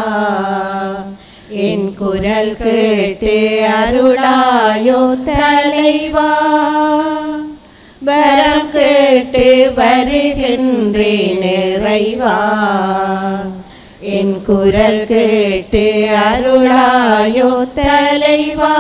என் குரல் கேட்டு அருளாயோ தலைவா வரம் கேட்டு வருகின்றேன் நிறைவா என் குரல் கேட்டு அருளாயோ தலைவா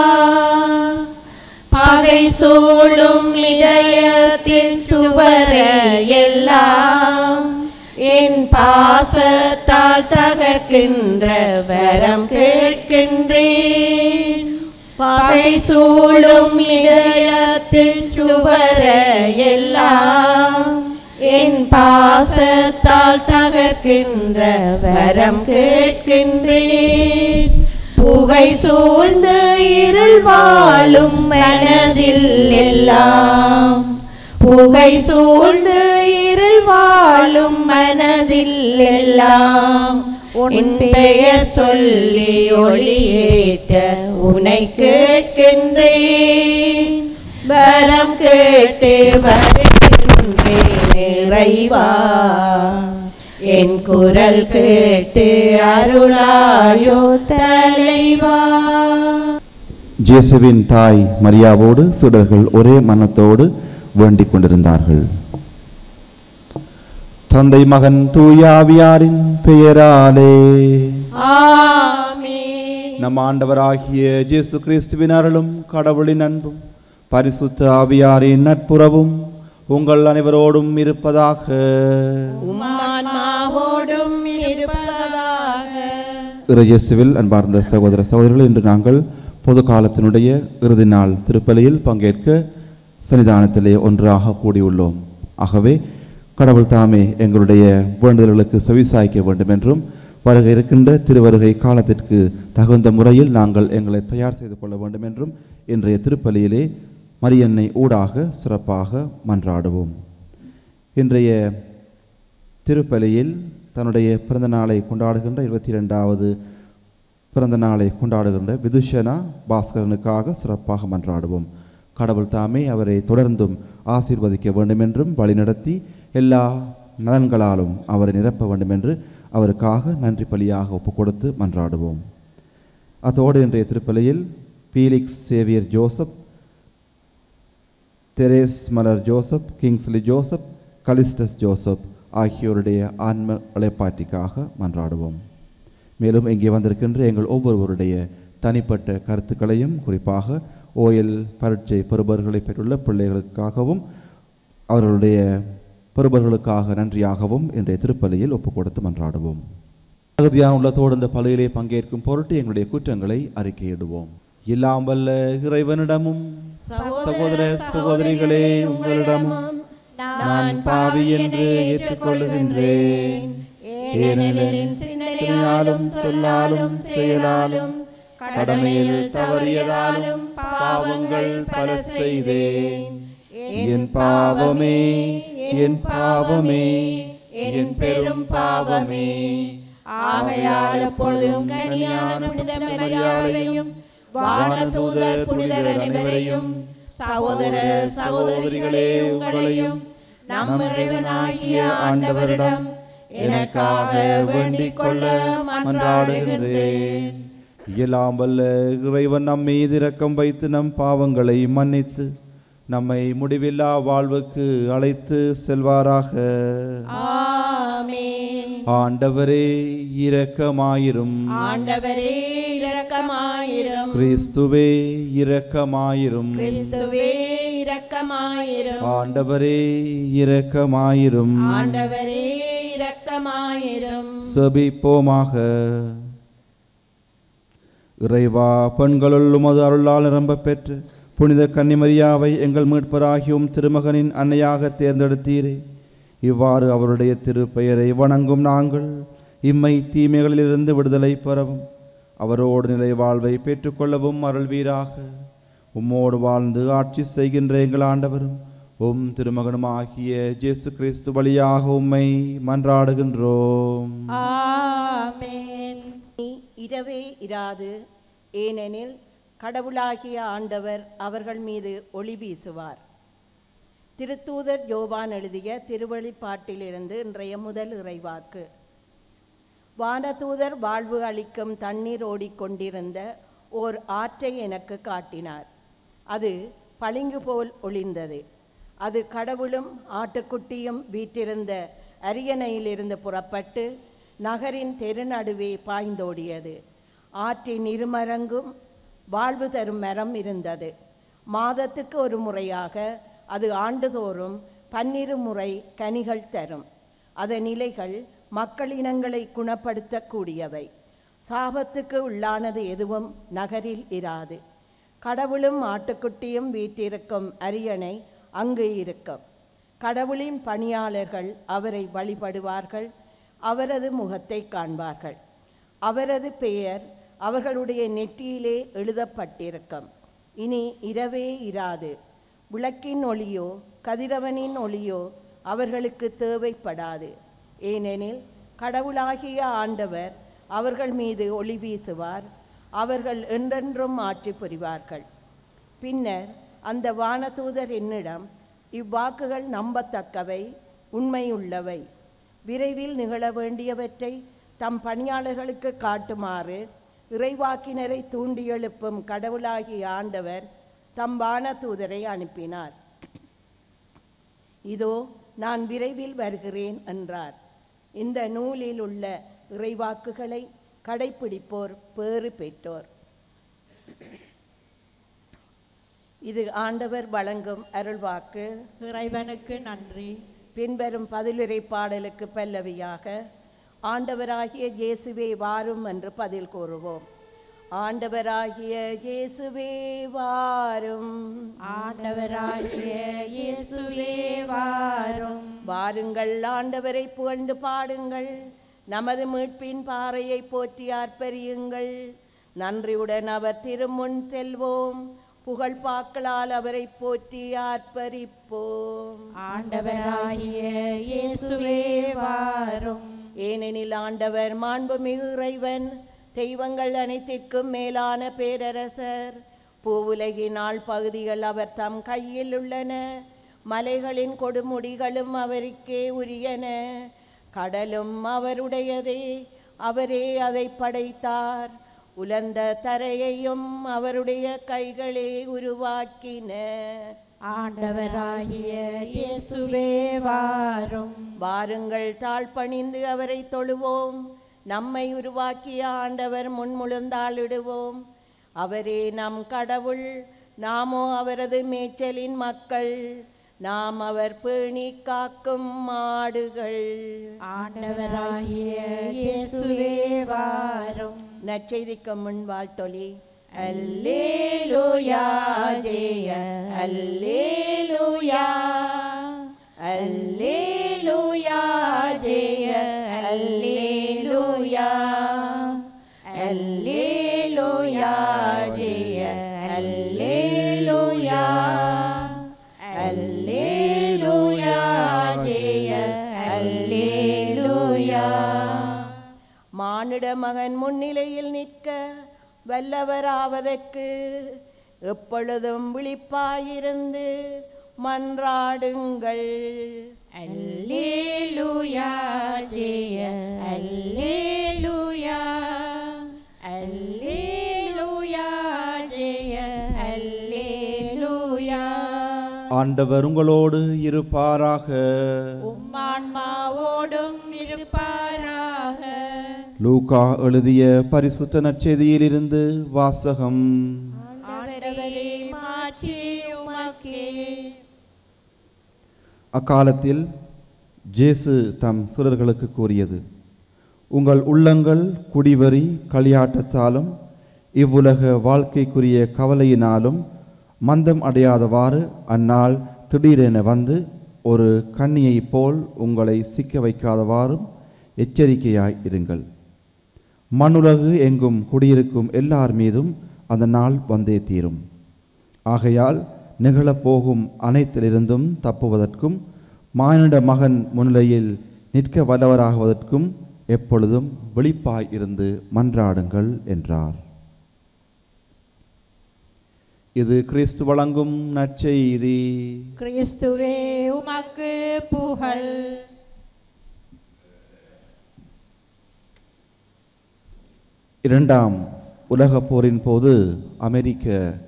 பகை சூழும் இதயத்தின் சுவரை எல்லாம் என் பாசத்தால் தகர்க்கின்ற வரம் கேட்கின்றேன் பகை சூழும் இதயத்தின் சுவரை எல்லாம் என் பாசத்தால் தகர்க்கின்ற வரம் கேட்கின்றேன் புகை சூழ்ந்து இருள் வாழும் மனதில் எல்லாம் புகை சூழ்ந்து இருள் வாழும் மனதில் எல்லாம் உன் பெயர் சொல்லி ஒளியேற்ற உனை கேட்கின்றேன் வரம் கேட்டு வருகின்றேன் நிறைவா என் குரல் கேட்டு அருளாயோ தலைவா ஜேசுவின் தாய் மரியாவோடு சுடர்கள் ஒரே மனத்தோடு வேண்டிக் கொண்டிருந்தார்கள் தந்தை மகன் தூயாவியாரின் பெயராலே ஆமென் நம் ஆண்டவராகிய இயேசு கிறிஸ்துவின் அருளும் கடவுளின் அன்பும் பரிசுத்த ஆவியாரின் நட்புறவும் உங்கள் அனைவரோடும் இருப்பதாக உம்மான்மாவோடும் இருப்பதாக இறையேசுவில் அன்பார்ந்த சகோதர சகோதரிகள் இன்று நாங்கள் பொது காலத்தினுடைய இறுதி நாள் திருப்பலியில் பங்கேற்க சன்னிதானத்திலே ஒன்றாக கூடியுள்ளோம் ஆகவே கடவுள் தாமே எங்களுடைய வேண்டுதல்களுக்கு செவிசாய்க்க வேண்டும் என்றும் வருக இருக்கின்ற திருவருகை காலத்திற்கு தகுந்த முறையில் நாங்கள் எங்களை தயார் செய்து கொள்ள வேண்டும் என்றும் இன்றைய திருப்பலியிலே மரியன்னை ஊடாக சிறப்பாக மன்றாடுவோம் இன்றைய திருப்பலியில் தன்னுடைய பிறந்த நாளை கொண்டாடுகின்ற இருபத்தி ரெண்டாவது பிறந்த நாளை கொண்டாடுகின்ற விதுஷனா பாஸ்கரனுக்காக சிறப்பாக மன்றாடுவோம் கடவுள் தாமே அவரை தொடர்ந்தும் ஆசீர்வதிக்க வேண்டும் என்றும் வழிநடத்தி எல்லா நலன்களாலும் அவரை நிரப்ப வேண்டும் என்று அவருக்காக நன்றி பலியாக ஒப்புக் கொடுத்து மன்றாடுவோம் அதோடு இன்றைய திருப்பலியில் Felix Xavier Joseph Therese Malar Joseph Kingsley Joseph Callistus Joseph ஆகியோருடைய ஆன்ம இளைப்பாற்றிக்காக மன்றாடுவோம் மேலும் இங்கே வந்திருக்கின்ற எங்கள் ஒவ்வொருவருடைய தனிப்பட்ட கருத்துக்களையும் குறிப்பாக ஓயல் பரீட்சை பெறுபவர்களை பெற்றுள்ள பிள்ளைகளுக்காகவும் அவர்களுடைய பெறுபவர்களுக்காக நன்றியாகவும் இன்றைய திருப்பலியில் ஒப்புக் கொடுத்து மன்றாடுவோம் தகுதியான உள்ளத்தோடு இந்த பலியிலே பங்கேற்கும் பொருட்டு எங்களுடைய குற்றங்களை அறிக்கையிடுவோம் எல்லாம் வல்ல இறைவனிடமும் சகோதர சகோதரிகளே உங்களிடமும் நான் பாவி என்று ஏற்றுக்கொள்ளுகின்றேன் ஏனெனில் சிந்தனையாலும் சொல்லாலும் செயலாலும் கடமையில் தவறியதாலும் பாவங்கள் பல செய்தேன் என் பாவமே என் பாவமே என் பெரும் பாவமே ஆகையால் எப்பொழுதும் கனியான புனித மரியாதையும் வானதூதர் புனிதர் அனைவரையும் சகோதர சகோதரிகளே உங்களையும் நம் இறைவனாகிய ஆண்டவரிடம் எனக்காக வேண்டிக் கொள்ள மன்றாடுகின்றேன் எல்லாம் வல்ல இறைவன் நம் மீது இரக்கம் வைத்து நம் பாவங்களை மன்னித்து நம்மை முடிவில்லா வாழ்வுக்கு அழைத்து செல்வாராக ஆமென் ஆண்டவரே இரக்கமாயிரும் ஆண்டவரே இரக்கமாயிரும் கிறிஸ்துவே இரக்கமாயிரும் கிறிஸ்துவே இரக்கமாயிரும் ஆண்டவரே இரக்கமாயிரும் ஆண்டவரே இரக்கமாயிரும் செபிப்போமாக இறைவா பெண்களுள் உமது அருளால் நிரம்ப பெற்று புனித கன்னிமரியாவை எங்கள் மீட்பராகியும் திருமகனின் அன்னையாக தேர்ந்தெடுத்தீரே இவ்வாறு அவருடைய திருப்பெயரை வணங்கும் நாங்கள் இம்மை தீமைகளிலிருந்து விடுதலை பெறவும் அவரோடு நிலை வாழ்வை பெற்றுக்கொள்ளவும் அருள்வீராக உம்மோடு வாழ்ந்து ஆட்சி செய்கின்ற எங்கள் ஆண்டவரும் உம் திருமகனும் ஆகிய இயேசு கிறிஸ்து வழியாக உம்மை மன்றாடுகின்றோம் ஆமென் இரவே இராது ஏனெனில் கடவுளாகிய ஆண்டவர் அவர்கள் மீது ஒளி வீசுவார் திருத்தூதர் யோவான் எழுதிய திருவழிப்பாட்டிலிருந்து இன்றைய முதல் இறைவாக்கு வானதூதர் வாழ்வு அளிக்கும் தண்ணீர் ஓடிக்கொண்டிருந்த ஓர் ஆற்றை எனக்கு காட்டினார் அது பளிங்கு போல் ஒளிர்ந்தது அது கடவுளும் ஆட்டுக்குட்டியும் வீற்றிருந்த அரியணையிலிருந்து புறப்பட்டு நகரின் தெருநடுவே பாய்ந்தோடியது ஆற்றின் இருமரங்கும் வாழ்வு தரும் மரம் இருந்தது மாதத்துக்கு ஒரு முறையாக அது ஆண்டுதோறும் பன்னிரு முறை கனிகள் தரும் அதன் இலைகள் மக்களினங்களை குணப்படுத்தக்கூடியவை சாபத்துக்கு உள்ளானது எதுவும் நகரில் இராது கடவுளும் ஆட்டுக்குட்டியும் வீட்டிருக்கும் அரியணை அங்கு இருக்கும் கடவுளின் பணியாளர்கள் அவரை வழிபடுவார்கள் அவரது முகத்தை காண்பார்கள் அவரது பெயர் அவர்களுடைய நெற்றியிலே எழுதப்பட்டிருக்கும் இனி இரவே இராது விளக்கின் ஒளியோ கதிரவனின் ஒளியோ அவர்களுக்கு தேவைப்படாது ஏனெனில் கடவுளாகிய ஆண்டவர் அவர்கள் மீது ஒளி வீசுவார் அவர்கள் என்றென்றும் ஆட்சி புரிவார்கள் பின்னர் அந்த வானதூதர் என்னிடம் இவ்வாக்குகள் நம்பத்தக்கவை உண்மையுள்ளவை விரைவில் நிகழ வேண்டியவற்றை தம் பணியாளர்களுக்கு காட்டுமாறு இறைவாக்கினரை தூண்டி எழுப்பும் கடவுளாகிய ஆண்டவர் தம் வானதூதரை அனுப்பினார் இதோ நான் விரைவில் வருகிறேன் என்றார் இந்த நூலில் உள்ள இறைவாக்குகளை கடைப்பிடிப்போர் பேறு பெற்றோர் இது ஆண்டவர் வழங்கும் அருள்வாக்கு இறைவனுக்கு நன்றி பின்வரும் பதிலுரை பாடலுக்கு பல்லவியாக ஆண்டவராகிய இயேசுவே வாரும் என்று பதில் கூறுவோம் ஆண்டவராகிய இயேசுவே வாரும் ஆண்டவராகிய இயேசுவே வாரும் வாருங்கள் ஆண்டவரை புகழ்ந்து பாடுங்கள் நமது மீட்பின் பாறையை போற்றி ஆர்ப்பரியுங்கள் நன்றியுடன் அவர் திருமுன் செல்வோம் புகழ் பாக்களால் அவரை போற்றி ஆர்ப்பரிப்போம் ஆண்டவராகிய இயேசுவே வாரும் ஏனெனில் ஆண்டவர் மாண்புமிகு இறைவன் தெய்வங்கள் அனைத்திற்கும் மேலான பேரரசர் பூவுலகின் ஆள் பகுதிகள் அவர் தம் கையில் உள்ளன மலைகளின் கொடுமுடிகளும் அவருக்கே உரியன கடலும் அவருடையதே அவரே அதை படைத்தார் உலர்ந்த தரையையும் அவருடைய கைகளே உருவாக்கின ஆண்டவராகிய இயேசுவே வாரும் வாருங்கள் தாழ்பணிந்து அவரை தொழுவோம் நம்மை உருவாக்கிய ஆண்டவர் முன்முழுந்தாளிடுவோம் அவரே நம் கடவுள் நாமோ அவரது மேய்ச்சலின் மக்கள் நாம் அவர் பேணி காக்கும் மாடுகள் ஆண்டவராகிய இயேசுவே வாரும் நற்செய்திக்கு முன் வாழ்த்தொலி அல்லேலூயா ஜெய அல்லேலூயா அல்லேலூயா ஜெய அல்லேலூயா அல்லேலூயா ஜெய அல்லேலூயா அல்லேலூயா ஜெய அல்லேலூயா மானிட மகன் முன்னிலையில் நிற்க வல்லவராவதற்கு எப்பொழுதும் விழிப்பாயிருந்து மன்றாடுங்கள் அல்லேலூயா ஜெய அல்லேலூயா அல்லேலூயா ஜெய அல்லேலூயா ஆண்டவர் உங்களோடு இருப்பாராக உம்மான்மாவோடும் இருப்பாராக லூகா எழுதிய பரிசுத்த நற்செய்தியிலிருந்து வாசகம் ஆண்டவரே மாட்சி உமக்கே அக்காலத்தில் ஜேசு தம் சுரர்களுக்கு கூறியது உங்கள் உள்ளங்கள் குடிவரி களியாட்டத்தாலும் இவ்வுலக வாழ்க்கைக்குரிய கவலையினாலும் மந்தம் அடையாதவாறு அந்நாள் திடீரென வந்து ஒரு கண்ணியைப் போல் உங்களை சிக்க வைக்காதவாறும் எச்சரிக்கையாய் இருங்கள் மண்ணுலகு எங்கும் குடியிருக்கும் எல்லார் மீதும் அந்த நாள் வந்தே தீரும் ஆகையால் நிகழப்போகும் அனைத்திலிருந்தும் தப்புவதற்கும் மானிட மகன் முன்னிலையில் நிற்க வல்லவராகுவதற்கும் எப்பொழுதும் விழிப்பாய் இருந்து மன்றாடுங்கள் என்றார் இது கிறிஸ்து வழங்கும் நற்செய்தி கிறிஸ்துவே உமக்கு புகழ் இரண்டாம் உலகப் போரின் போது அமெரிக்க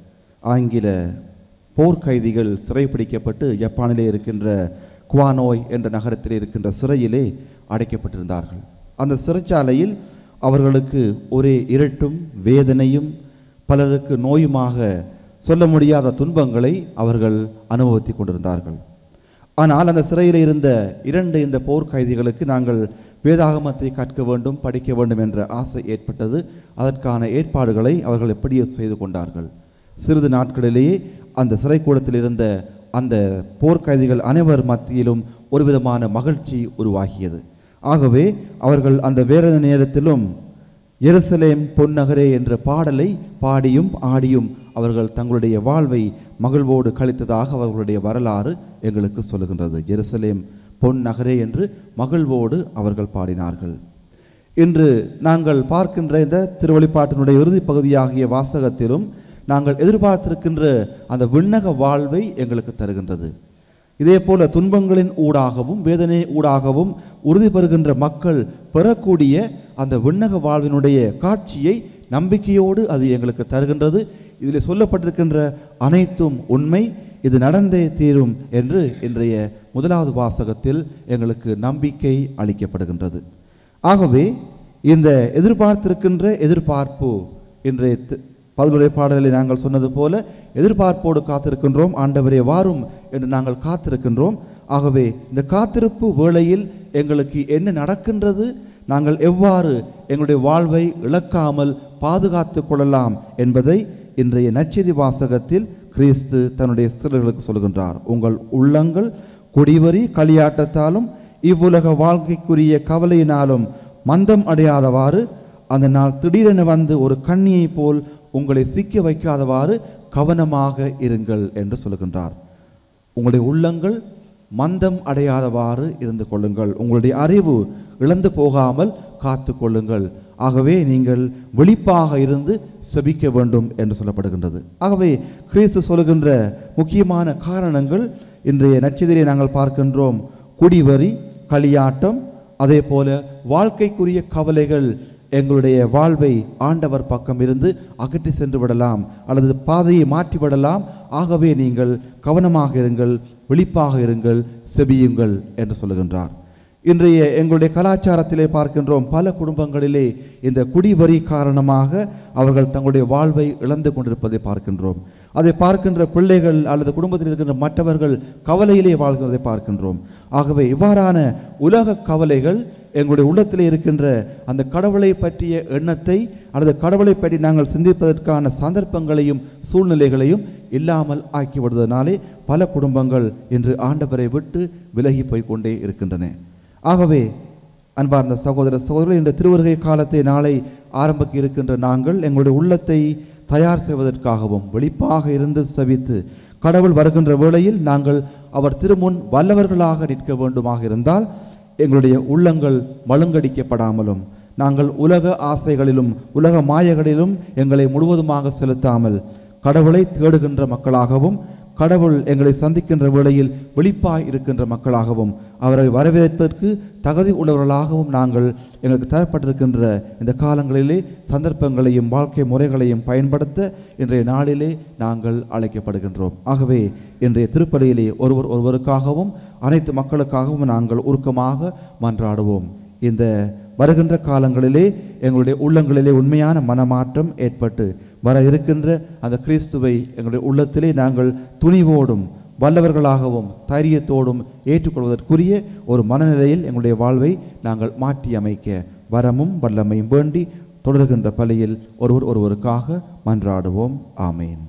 ஆங்கில போர்க்கைதிகள் சிறைப்பிடிக்கப்பட்டு ஜப்பானிலே இருக்கின்ற குவானோய் என்ற நகரத்தில் இருக்கின்ற சிறையிலே அடைக்கப்பட்டிருந்தார்கள் அந்த சிறைச்சாலையில் அவர்களுக்கு ஒரே இருட்டும் வேதனையும் பலருக்கு நோயுமாக சொல்ல முடியாத துன்பங்களை அவர்கள் அனுபவித்துக் கொண்டிருந்தார்கள் ஆனால் அந்த சிறையில் இருந்த இரண்டு இந்த போர் கைதிகளுக்கு நாங்கள் வேதாகமத்தை கற்க வேண்டும் படிக்க வேண்டும் என்ற ஆசை ஏற்பட்டது அதற்கான ஏற்பாடுகளை அவர்கள் எப்படியோ செய்து கொண்டார்கள் சிறிது நாட்களிலேயே அந்த சிறைக்கூடத்தில் இருந்த அந்த போர்க்கைதிகள் அனைவர் மத்தியிலும் ஒரு விதமான மகிழ்ச்சி உருவாகியது ஆகவே அவர்கள் அந்த வேற நேரத்திலும் எருசலேம் பொன்னகரே என்ற பாடலை பாடியும் ஆடியும் அவர்கள் தங்களுடைய வாழ்வை மகிழ்வோடு கழித்ததாக அவர்களுடைய வரலாறு எங்களுக்கு சொல்லுகின்றது எருசலேம் பொன் நகரே என்று மகிழ்வோடு அவர்கள் பாடினார்கள் இன்று நாங்கள் பார்க்கின்ற இந்த திருவழிப்பாட்டினுடைய இறுதிப் பகுதியாகிய வாசகத்திலும் நாங்கள் எதிர்பார்த்திருக்கின்ற அந்த விண்ணக வாழ்வை எங்களுக்கு தருகின்றது இதே போல துன்பங்களின் ஊடாகவும் வேதனை ஊடாகவும் உறுதி பெறுகின்ற மக்கள் பெறக்கூடிய அந்த விண்ணக வாழ்வினுடைய காட்சியை நம்பிக்கையோடு அது எங்களுக்கு தருகின்றது இதில் சொல்லப்பட்டிருக்கின்ற அனைத்தும் உண்மை இது நடந்தே தீரும் என்று இன்றைய முதலாவது வாசகத்தில் எங்களுக்கு நம்பிக்கை அளிக்கப்படுகின்றது ஆகவே இந்த எதிர்பார்த்திருக்கின்ற எதிர்பார்ப்பு இன்றைய தி- பதிலுரை பாடலில் நாங்கள் சொன்னது போல எதிர்பார்ப்போடு காத்திருக்கின்றோம் ஆண்டவரே வாரும் என்று நாங்கள் காத்திருக்கின்றோம் ஆகவே இந்த காத்திருப்பு வேளையில் எங்களுக்கு என்ன நடக்கின்றது நாங்கள் எவ்வாறு எங்களுடைய வாழ்வை இழக்காமல் பாதுகாத்து கொள்ளலாம் என்பதை இன்றைய நற்செய்தி வாசகத்தில் கிறிஸ்து தன்னுடைய சிலர்களுக்கு சொல்கின்றார் உங்கள் உள்ளங்கள் குடிவரி களியாட்டத்தாலும் இவ்வுலக வாழ்க்கைக்குரிய கவலையினாலும் மந்தம் அடையாதவாறு அந்த நாள் திடீரென வந்து ஒரு கண்ணியைப் போல் உங்களை சிக்க வைக்காதவாறு கவனமாக இருங்கள் என்று சொல்லுகின்றார் உங்களுடைய உள்ளங்கள் மந்தம் அடையாதவாறு இருந்து கொள்ளுங்கள் உங்களுடைய அறிவு இழந்து போகாமல் காத்து கொள்ளுங்கள் ஆகவே நீங்கள் விழிப்பாக இருந்து செபிக்க வேண்டும் என்று சொல்லப்படுகின்றது ஆகவே கிறிஸ்து சொல்லுகின்ற முக்கியமான காரணங்கள் இன்றைய நட்சத்திரை நாங்கள் பார்க்கின்றோம் குடிவரி களியாட்டம் அதே போல வாழ்க்கைக்குரிய கவலைகள் எங்களுடைய வாழ்வை ஆண்டவர் பக்கம் இருந்து அகற்றி சென்று விடலாம் அல்லது பாதையை மாற்றி விடலாம் ஆகவே நீங்கள் கவனமாக இருங்கள் விழிப்பாக இருங்கள் செபியுங்கள் என்று சொல்லுகின்றார் இன்றைய எங்களுடைய கலாச்சாரத்திலே பார்க்கின்றோம் பல குடும்பங்களிலே இந்த குடிவரி காரணமாக அவர்கள் தங்களுடைய வாழ்வை இழந்து கொண்டிருப்பதை பார்க்கின்றோம் அதை பார்க்கின்ற பிள்ளைகள் அல்லது குடும்பத்தில் இருக்கின்ற மற்றவர்கள் கவலையிலே வாழ்கிறதை பார்க்கின்றோம் ஆகவே இவ்வாறான உலக கவலைகள் எங்களுடைய உள்ளத்திலே இருக்கின்ற அந்த கடவுளை பற்றிய எண்ணத்தை அல்லது கடவுளை பற்றி நாங்கள் சிந்திப்பதற்கான சந்தர்ப்பங்களையும் சூழ்நிலைகளையும் இல்லாமல் ஆக்கிவிடுவதனாலே பல குடும்பங்கள் இன்று ஆண்டவரை விட்டு விலகி போய் கொண்டே இருக்கின்றன ஆகவே அன்பார்ந்த சகோதர சகோதரர்கள் இந்த திருவருகை காலத்தை நாளை ஆரம்பிக்க இருக்கின்ற நாங்கள் எங்களுடைய உள்ளத்தை தயார் செய்வதற்காகவும் வெளிப்பாக இருந்து சவித்து கடவுள் வருகின்ற வேளையில் நாங்கள் அவர் திருமுன் வல்லவர்களாக நிற்க வேண்டுமாக இருந்தால் எங்களுடைய உள்ளங்கள் மழுங்கடிக்கப்படாமலும் நாங்கள் உலக ஆசைகளிலும் உலக மாயைகளிலும் எங்களை முழுவதுமாக செலுத்தாமல் கடவுளை தேடுகின்ற மக்களாகவும் கடவுள் எங்களை சந்திக்கின்ற வேளையில் விழிப்பாய் இருக்கின்ற மக்களாகவும் அவரை வரவேற்பதற்கு தகுதி உள்ளவர்களாகவும் நாங்கள் எங்களுக்கு தரப்பட்டிருக்கின்ற இந்த காலங்களிலே சந்தர்ப்பங்களையும் வாழ்க்கை முறைகளையும் பயன்படுத்த இன்றைய நாளிலே நாங்கள் அழைக்கப்படுகின்றோம் ஆகவே இன்றைய திருப்பலியிலே ஒருவர் ஒருவருக்காகவும் அனைத்து மக்களுக்காகவும் நாங்கள் உருக்கமாக மன்றாடுவோம் இந்த வருகின்ற காலங்களிலே எங்களுடைய உள்ளங்களிலே உண்மையான மனமாற்றம் ஏற்பட்டு வர இருக்கின்ற அந்த கிறிஸ்துவை எங்களுடைய உள்ளத்திலே நாங்கள் துணிவோடும் வல்லவர்களாகவும் தைரியத்தோடும் ஏற்றுக்கொள்வதற்குரிய ஒரு மனநிலையில் எங்களுடைய வாழ்வை நாங்கள் மாற்றி அமைக்க வரமும் வல்லமையும் வேண்டி தொடர்கின்ற பலியில் ஒருவர் ஒருவருக்காக மன்றாடுவோம் ஆமேன்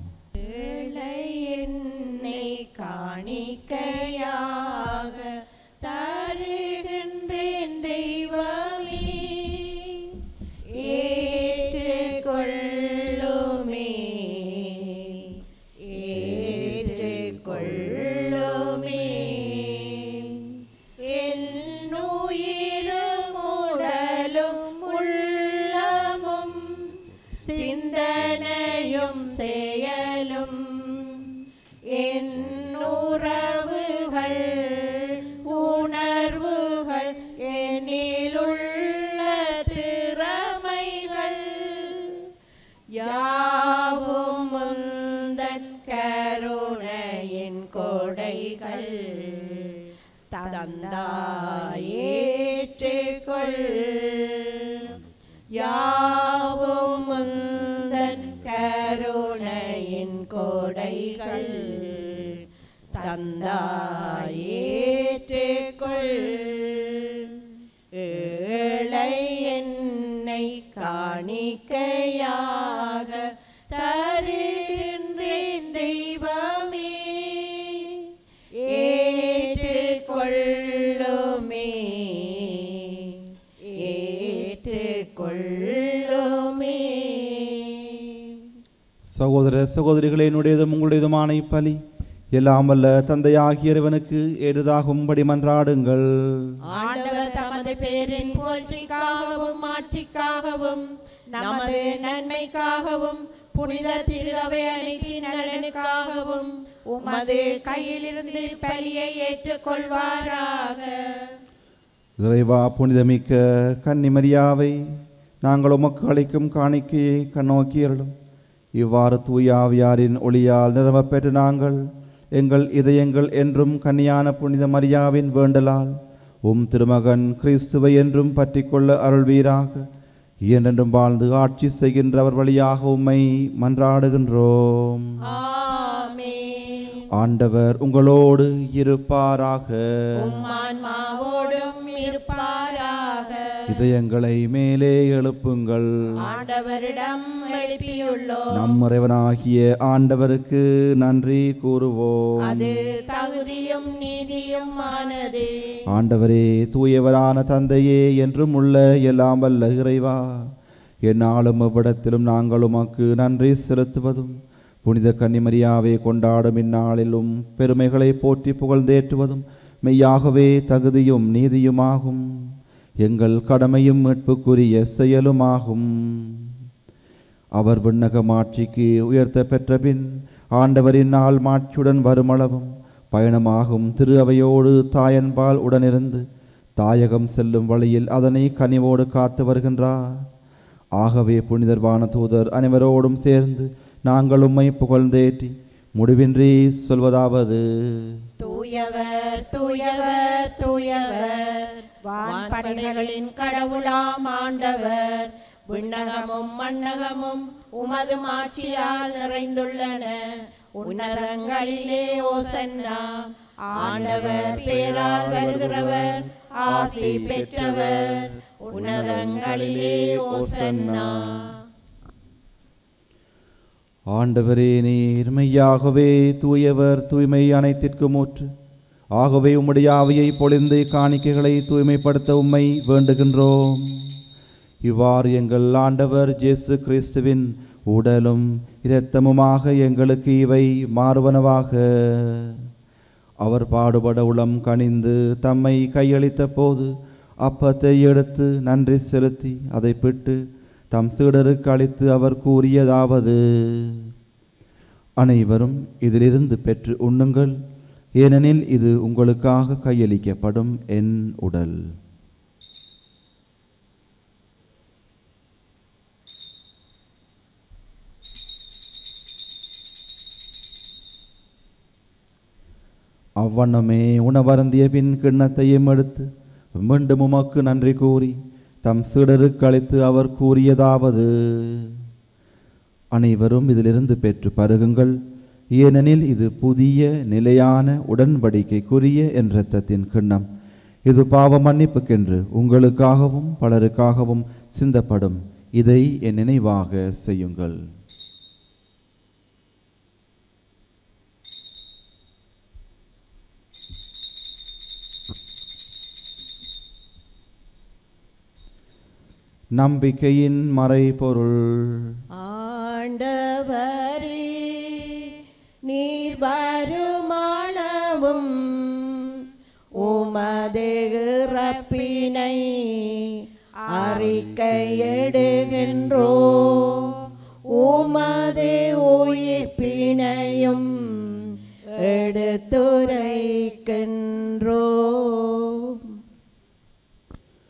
ஏழை என்னை காணிக்கையாக தருகின்றேன் தெய்வமே ஏற்றுக்கொள்ளுமே ஏற்றுக்கொள்ளுமே என் உயிரும் உடலும் உள்ளமும் சிந்தனையும் செயலும் என் உறவுகள் உணர்வுகள் என்னிலுள்ள திறமைகள் யாவும் முந்தன் கருணையின் கொடைகள் தந்தாயேற்றுக்கொள் யாவும் முந்தன் கருணையின் கொடைகள் தந்தாயேற்றுக்கொள் ஏழை என்னை காணிக்கையாக தருகின்றேன் தெய்வமே ஏற்றுக்கொள்ளுமே ஏற்றுக்கொள்ளுமே சகோதர சகோதரிகளே என்னுடையதும் உங்களுடையதுமான இப்பலி எல்லாம் வல்ல தந்தையாகிய இறைவனுக்கு ஏறுதாகும்படி மன்றாடுங்கள் ஆண்டவர் தமது பேரின் போற்றிக்காகவும் மாற்றிக்காகவும் நமது நன்மைக்காகவும் புனித திரு அவை அனைத்தின் நலனுக்காகவும் உமது கையிலிருந்து பலியை ஏற்றுக்கொள்வாராக இறைவா புனிதமிக்க கன்னிமரியாவை நாங்கள் உமக்கு அளிக்கும் காணிக்கையை கண்ணோக்கியருளும் இவ்வாறு தூயாவியாரின் ஒளியால் நிரம்பப் பெற்று நாங்கள் எங்கள் இதயங்கள் என்றும் கன்னியான புனித மரியாவின் வேண்டலால் உம் திருமகன் கிறிஸ்துவை என்றும் பற்றிக்கொள்ள அருள்வீராக என்றென்றும் வாழ்ந்து ஆட்சி செய்கின்றவர் வழியாக உம்மை மன்றாடுகின்றோம் ஆமென் ஆண்டவர் உங்களோடு இருப்பாராக உம் ஆன்மாவோடும் இருப்பாராக இதயங்களை மேலே எழுப்புங்கள் ஆண்டவரிடம் எழுப்பியுள்ளோம் நம் இறைவனாகிய ஆண்டவருக்கு நன்றி கூறுவோம் அது தகுதியும் நீதியும் ஆனது ஆண்டவரே தூயவரான தந்தையே என்றும் உள்ள எல்லாம் வல்ல இறைவா என்னாலும் எவ்விடத்திலும் நாங்கள் உமக்கு நன்றி செலுத்துவதும் புனித கன்னிமரியாவை கொண்டாடும் இந்நாளிலும் பெருமைகளை போற்றி புகழ்ந்தேற்றுவதும் மெய்யாகவே தகுதியும் நீதியுமாகும் எங்கள் கடமையும் மீட்புக்குரிய செயலுமாகும் அவர் விண்ணக மாட்சிக்கு உயர்த்த பெற்ற பின் ஆண்டவரின் நாள் மாட்சியுடன் வருமளவும் பயணமாகும் திரு அவையோடு தாயன்பால் உடனிருந்து தாயகம் செல்லும் வழியில் அதனை கனிவோடு காத்து வருகின்றார் ஆகவே புனிதர்வான தூதர் அனைவரோடும் சேர்ந்து நாங்கள் உம்மை புகழ்ந்தேற்றி முடிவின்றி சொல்வதாவது தூயவர் தூயவர் தூயவர் வான்படைகளின் கடவுளாம் ஆண்டவர் விண்ணகமும் மண்ணகமும் உமது மாட்சியால் நிறைந்துள்ளன உன்னதங்களிலே ஓசன்னா ஆண்டவர் பேரால் வருகிறவர் ஆசி பெற்றவர் உன்னதங்களிலே ஓசன்னா ஆண்டவரே நீர் மெய்யாகவே தூயவர் தூய்மை அனைத்திற்கும் ஊற்று ஆகவே உம்முடைய ஆவியை பொழிந்து காணிக்கைகளை தூய்மைப்படுத்த உம்மை வேண்டுகின்றோம் இவ்வாறு எங்கள் ஆண்டவர் இயேசு கிறிஸ்துவின் உடலும் இரத்தமுமாக எங்களுக்கு இவை மாறுவனவாக அவர் பாடுபட உளம் கனிந்து தம்மை கையளித்த போது அப்பத்தை எடுத்து நன்றி செலுத்தி அதை பிட்டு தம் சீடருக்கு அளித்து அவர் கூறியதாவது அனைவரும் இதிலிருந்து பெற்று உண்ணுங்கள் ஏனெனில் இது உங்களுக்காக கையளிக்கப்படும் என் உடல் அவ்வண்ணமே உணவருந்திய பின் கிண்ணத்தையும் எடுத்து மீண்டும் உமக்கு நன்றி கூறி தம் சீடருக்கு அளித்து அவர் கூறியதாவது அனைவரும் இதிலிருந்து பெற்று பருகுங்கள் ஏனெனில் இது புதிய நிலையான உடன்படிக்கைக்குரிய என் இரத்தத்தின் கிண்ணம் இது பாவ மன்னிப்புக்கென்று உங்களுக்காகவும் பலருக்காகவும் சிந்தப்படும் இதை என் நினைவாக செய்யுங்கள் நம்பிக்கையின் மறைபொருள் ஆண்டவரே நீர் வருமானமும் உமது இறப்பினை அறிக்கையிடுகின்றோ உமது உயிர்ப்பினையும் எடுத்துரைக்கின்றோ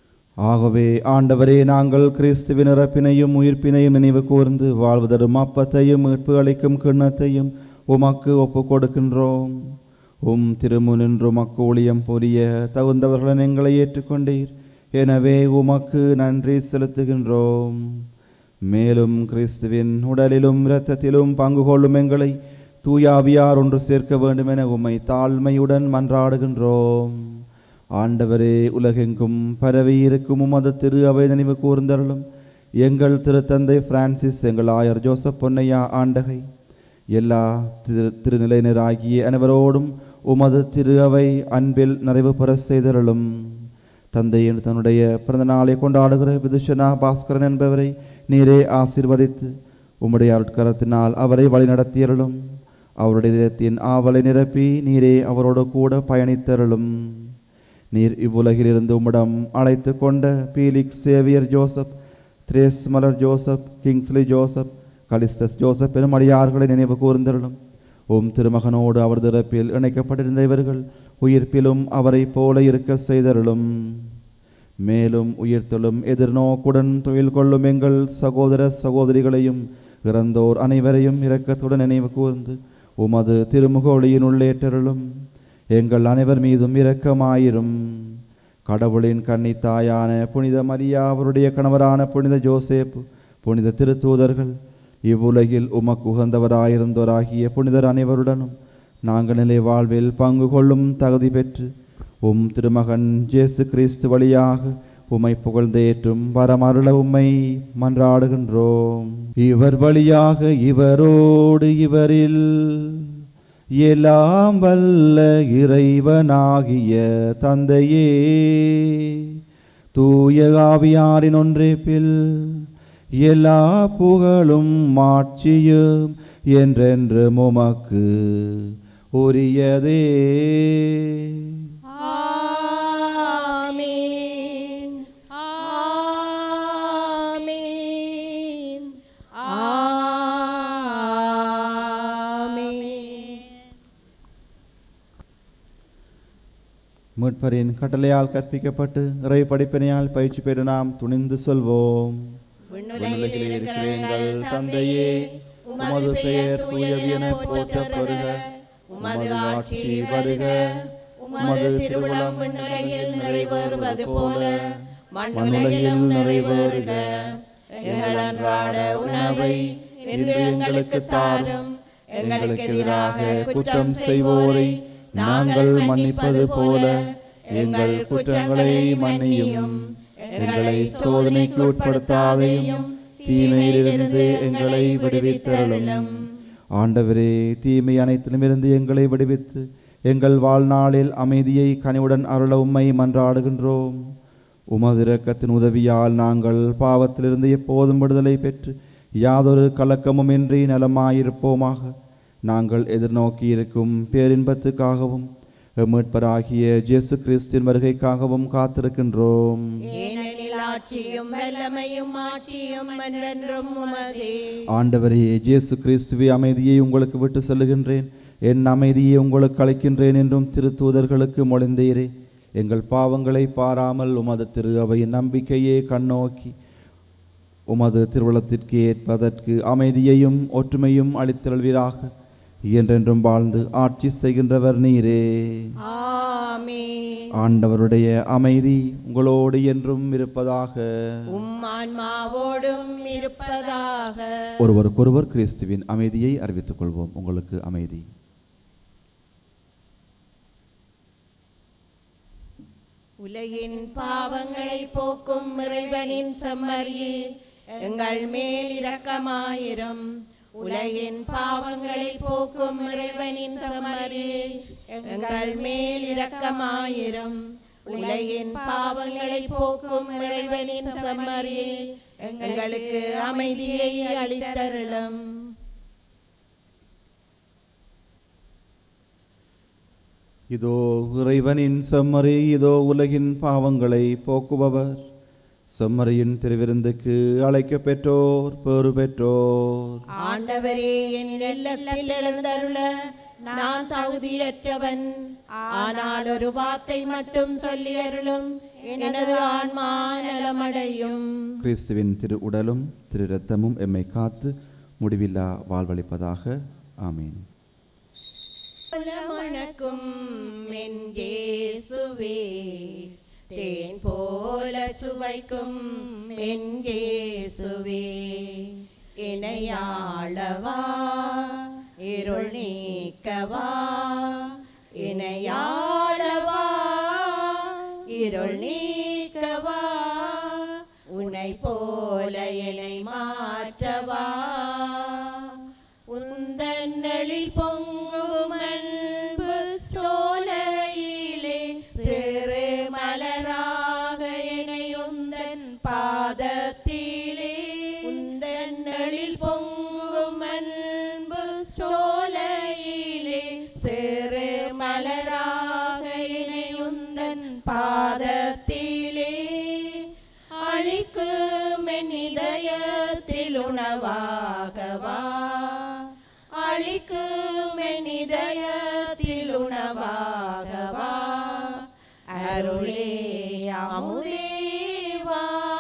ஆகவே ஆண்டவரே நாங்கள் கிறிஸ்துவின் இறப்பினையும் உயிர்ப்பினையும் நினைவு கூர்ந்து வாழ்வு தரும் அப்பத்தையும் மீட்பு அளிக்கும் கிண்ணத்தையும் உமக்கு ஒப்புக் கொடுக்கின்றோம் உம் திருமுனின்று உமக்கு ஊழியம் புரிய தகுந்தவர்களுடன் எங்களை ஏற்றுக்கொண்டீர் எனவே உமக்கு நன்றி செலுத்துகின்றோம் மேலும் கிறிஸ்துவின் உடலிலும் இரத்தத்திலும் பங்கு கொள்ளும் எங்களை தூயாவியார் ஒன்று சேர்க்க வேண்டுமென உம்மை தாழ்மையுடன் மன்றாடுகின்றோம் ஆண்டவரே உலகெங்கும் பரவி இருக்கும் உமது திரு அவை நினைவு கூர்ந்தருளும் எங்கள் திருத்தந்தை பிரான்சிஸ் எங்கள் ஆயர் ஜோசப் பொன்னையா ஆண்டகை எல்லா திரு திருநிலையினராகிய அனைவரோடும் உமது திரு அவை அன்பில் நிறைவு பெற செய்தருளும் தந்தையின் தன்னுடைய பிறந்த நாளை கொண்டாடுகிற விதுஷனா பாஸ்கரன் என்பவரை நீரே ஆசீர்வதித்து உம்முடைய அருட்கரத்தினால் அவரை வழிநடத்தியருளும் அவருடைய இதயத்தின் ஆவலை நிரப்பி நீரே அவரோடு கூட பயணித்தருளும் நீர் இவ்வுலகிலிருந்து உம்மிடம் அழைத்து கொண்ட Felix Xavier Joseph Therese Malar Joseph Kingsley Joseph Callistus Joseph எனும் அடியார்களை நினைவு கூர்ந்தருளும் உம் திருமகனோடு அவரது இறப்பில் இணைக்கப்பட்டிருந்த இவர்கள் உயிர்ப்பிலும் அவரைப் போல இருக்க செய்தருளும் மேலும் உயிர்த்தெழும் எதிர்நோக்குடன் தொழில் கொள்ளும் எங்கள் சகோதர சகோதரிகளையும் இறந்தோர் அனைவரையும் இரக்கத்துடன் நினைவு கூர்ந்து உமது திருமுக ஒளியின் உள்ளேற்றருளும் எங்கள் அனைவர் மீதும் இரக்கமாயிரும் கடவுளின் கன்னித்தாயான புனித மரியா அவருடைய கணவரான புனித ஜோசேப் புனித திருத்தூதர்கள் இவ்வுலகில் உமக்கு உகந்தவராயிருந்தோராகிய புனிதர் அனைவருடனும் நாங்கள் நிலை வாழ்வில் பங்கு கொள்ளும் தகுதி பெற்று உம் திருமகன் ஜேசு கிறிஸ்து வழியாக உம்மை புகழ்ந்தேற்றும் வரமருள உம்மை மன்றாடுகின்றோம் இவர் வழியாக இவரோடு இவரில் எல்லாம் வல்ல இறைவனாகிய தந்தையே தூய ஆவியாரின் ஒன்றிப்பில் எல்லா புகழும் மாட்சியும் என்றென்று உமக்கு உரியதே ஆமீன் ஆமீன் ஆமீன் மீட்பரின் கட்டளையால் கற்பிக்கப்பட்டு இறை படிப்பினையால் பயிற்சி பெற நாம் துணிந்து சொல்வோம் விண்ணுலகில் இருக்கிற எங்கள் தந்தையே உமது பெயர் தூயது என போற்றப் பெறுக உமது ஆட்சி வருக உமது திருவிழம் விண்ணுலகில் நிறைவேறுவது போல மண்ணுலகிலும் நிறைவேறுக எங்கள் அன்றாட உணவை இன்று எங்களுக்கு தாரும் எங்களுக்கு எதிராக குற்றம் செய்வோரை நாங்கள் மன்னிப்பது போல எங்கள் குற்றங்களை மன்னியும் எங்களை சோதனைக்கு உட்படுத்தாதையும் தீமையிலிருந்து எங்களை விடுவித்தருளும் ஆண்டவரே தீமை அனைத்திலுமிருந்து எங்களை விடுவித்து எங்கள் வாழ்நாளில் அமைதியை கனிவுடன் அருள உம்மை மன்றாடுகின்றோம் உமது இரக்கத்தின் உதவியால் நாங்கள் பாவத்திலிருந்து எப்போதும் விடுதலை பெற்று யாதொரு கலக்கமுமின்றி நலமாயிருப்போமாக நாங்கள் எதிர்நோக்கி இருக்கும் பேரின்பத்துக்காகவும் மீட்பராகிய ஜேசு கிறிஸ்தின் வருகைக்காகவும் காத்திருக்கின்றோம் ஏனெனில் ஆட்சியும் வல்லமையும் ஆட்சியும் என்றென்றும் உமதே ஆண்டவரே இயேசு கிறிஸ்துவே அமைதியை உங்களுக்கு விட்டு செல்லுகின்றேன் என் அமைதியை உங்களுக்கு அளிக்கின்றேன் என்றும் திருத்தூதர்களுக்கு மொழிந்தீரே எங்கள் பாவங்களை பாராமல் உமது திரு அவையின் நம்பிக்கையே கண்ணோக்கி உமது திருவுளத்திற்கு ஏற்பதற்கு அமைதியையும் ஒற்றுமையும் அளித்தல்வீராக என்றென்றும் வாழ்ந்து ஆட்சி செய்கின்றவர் நீரே ஆமீன் ஆண்டவருடைய அமைதி உங்களோடு என்றும் இருப்பதாக உம் ஆன்மாவோடும் இருப்பதாக ஒருவருக்கொருவர் கிறிஸ்துவின் அமைதியை அறிவித்துக் கொள்வோம் உங்களுக்கு அமைதி உலகின் பாவங்களை போக்கும் இறைவனின் செம்மறியே எங்கள் மேல் இரக்கமாயிரும் உலகின் பாவங்களை போக்கும் இறைவனின் செம்மறியே எங்கள் மேல் இரக்கமாயிரும் உலகின் பாவங்களை போக்கும் இறைவனின் செம்மறியே எங்களுக்கு அமைதியை அளித்தருளும் இதோ இறைவனின் செம்மறி இதோ உலகின் பாவங்களை போக்குபவர் செம்மறியின் திருவிருந்துக்கு அழைக்கப் பெற்றோர் பேறு பெற்றோர் ஆண்டவரே என் இல்லத்தில் எழுந்தருள நான் தகுதியற்றவன் ஆனால் ஒரு வார்த்தை மட்டும் சொல்லி அருளும் எனது ஆன்மா நலமடையும் கிறிஸ்துவின் திரு உடலும் திரு இரத்தமும் எம்மை காத்து முடிவில்லா வாழ்வளிப்பதாக ஆமீன் மணக்கும் என் இயேசுவே தேன் போல சுவைக்கும் என் இயேசுவே இணையாளவா இருள் நீக்கவா இணையாளவா இருள் நீக்கவா உன்னை போல என்னை மாற்றவா உந்தன்னளில் பொங்கும் அன்பு சோலையிலே சிறு மலராக என்னை உந்தன் பாதத்திலே உந்தன்னளில் பொங்கும் அன்பு சோலையிலே சிறு மலராக என்னை உந்தன் பாதத்திலே அழிக்கும் என் இதயத்தில் உணவாகவா அழிக்கும் என் இதயத்தில் உணவாகவா அருளே அமுதேவா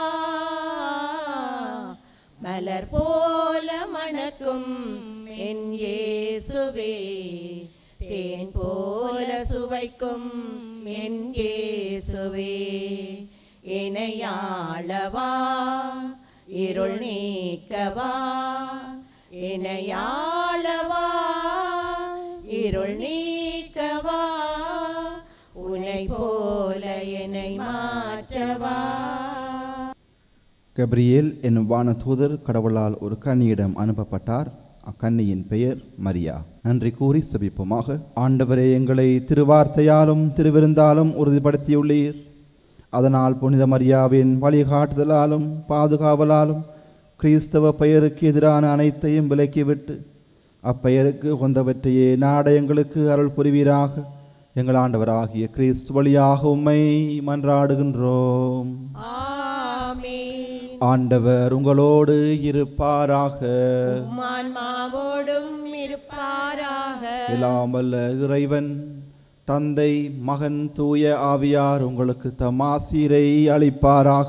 மலர் போல மணக்கும் என் இயேசுவே தேன் போல சுவைக்கும் என் இயேசுவே இணையாளவா இருள் நீக்கவா இணையாளவா இருள் நீக்கவா உன்னை போல என்னை மாற்றவா கப்ரியேல் என்னும் வானதூதர் கடவுளால் ஒரு கன்னியிடம் அனுப்பப்பட்டார் அக்கன்னியின் பெயர் மரியா நன்றி கூறி செபிப்போமாக ஆண்டவரே எங்களை திருவார்த்தையாலும் திருவிருந்தாலும் உறுதிப்படுத்தியுள்ளீர் அதனால் புனித மரியாவின் வழிகாட்டுதலாலும் பாதுகாவலாலும் கிறிஸ்தவ பெயருக்கு எதிரான அனைத்தையும் விலக்கிவிட்டு அப்பெயருக்கு கொண்டவற்றையே நாட எங்களுக்கு அருள் புரிவீராக எங்கள் ஆண்டவராகிய கிறிஸ்து வழியாக உம்மை மன்றாடுகின்றோம் ஆமென் ஆண்டவர் உங்களோடு இருப்பாராக மான்மாவோடும் இருப்பாராக எல்லாம் வல்ல இறைவன் தந்தை மகன் தூய ஆவியார் உங்களுக்கு தமாசீரை அளிப்பாராக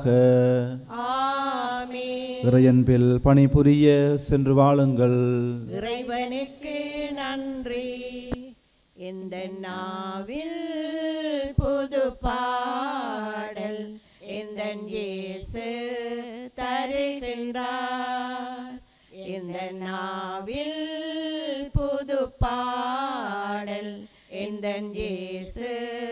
ஆமென் இறையன்பில் பணிபுரிய சென்று வாழுங்கள் இறைவனுக்கு நன்றி இந்த நாவில் புது பாடல் இந்த இயேசு தருகின்றார் இந்த நாவில் புது பாடல் இந்த இயேசு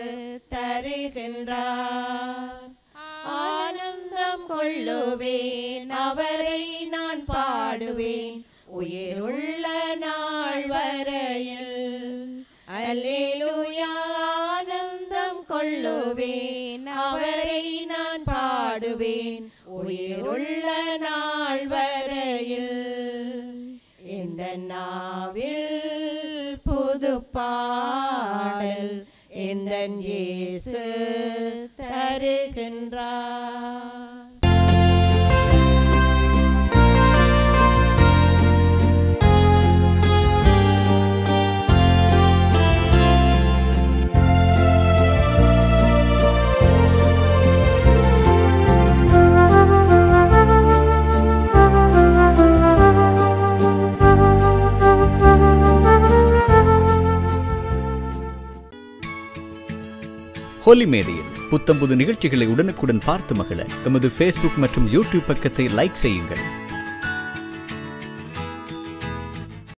தருகின்றார் ஆனந்தம் கொள்ளுவேன் அவரை நான் பாடுவேன் உயிருள்ள நாள் வரையில் அல்லேலூயா ஆனந்தம் கொள்ளுவேன் அவரை நான் பாடுவேன் உயிருள்ள நாள் வரையில் இந்த நாவில் புது பாடல் இந்த இயேசு தருகின்றார் ஹோலி மேடையில் புத்தம் புது நிகழ்ச்சிகளை உடனுக்குடன் பார்த்து மகிழ எமது ஃபேஸ்புக் மற்றும் யூடியூப் பக்கத்தை லைக் செய்யுங்கள்